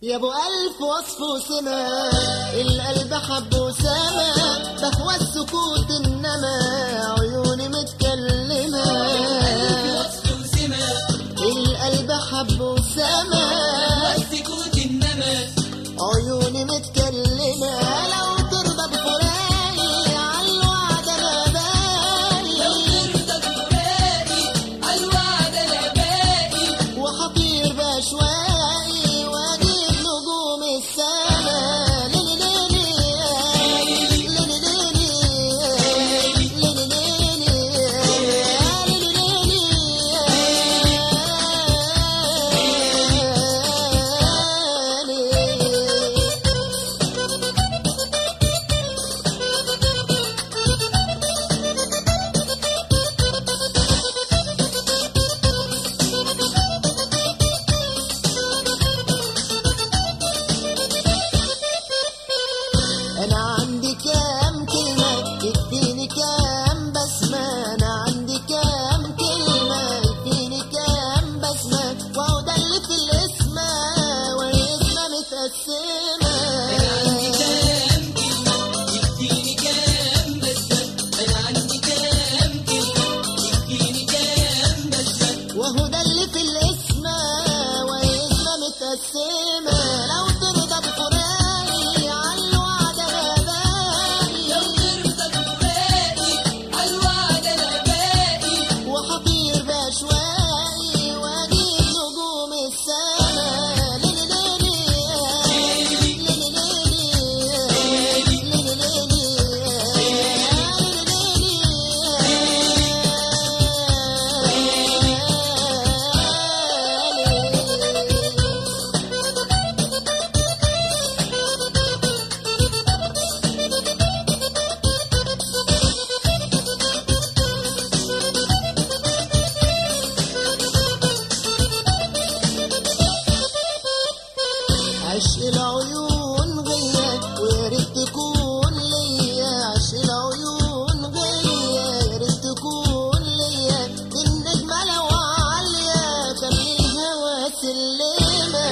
يا ابو الف وصف وسمة القلب حب وسما بهوى السكوت انما عيوني متكلمة وصف وسمة القلب حب وسما والسكوت إنما عيوني متكلمة لو ترضى بفراقي عالوعد انا لو باقي ترضى بفراقي الوعد لا باقي وحطير بأشواقي واجيب نجوم السما ليلي ليلي ليلي ليلي ليلي ليلي ليلي انا عندي كام كلمة يكفيني كام بسمة انا عندي كام كلمة يكفيني كام بسمة وهو ده اللي في الاسم والاسم متقسمة كام كلمة يكفيني كام بسمة أنا عندي كام كلمة يكفيني كام بسمة وهو ده اللي في الاسم والاسم متقسمة لو ترضى بفراقي عالوعد انا لو باقي ترضى بفراقي الوعد لا باقي وحطير بأشواقي واجيب نجوم السما ليلي ليلي ليلي ليلي ليلي ليلي عشق العيون غيا ويا ريت تكون ليا عشق العيون غيا يا ريت تكون ليا النجمة لو عالية خلي الهوى سلمة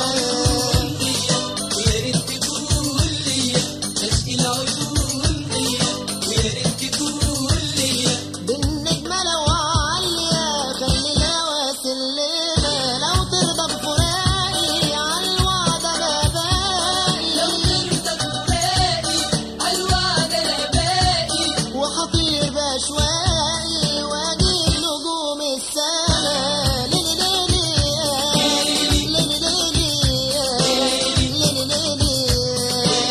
ويا ريت تكون ليا عشق العيون ليا ويا ريت تكون ليا بالنجمة لو عالية خلي الهوى سلمة لو ترضى بفراقي عالوعد انا لو باقي ترضى بفراقي الوعد لا باقي وحطير بأشواقي واجيب نجوم السما ليلي ليلي ليلي ليلي ليلي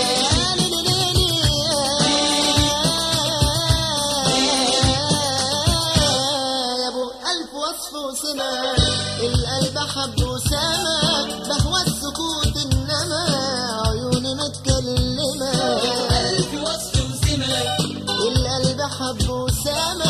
ليلي يا ابو الف وصف وسمة القلب حب وسما بهوى السكوت انما عيوني متكلمة ألف وصف وسمة القلب حب وسما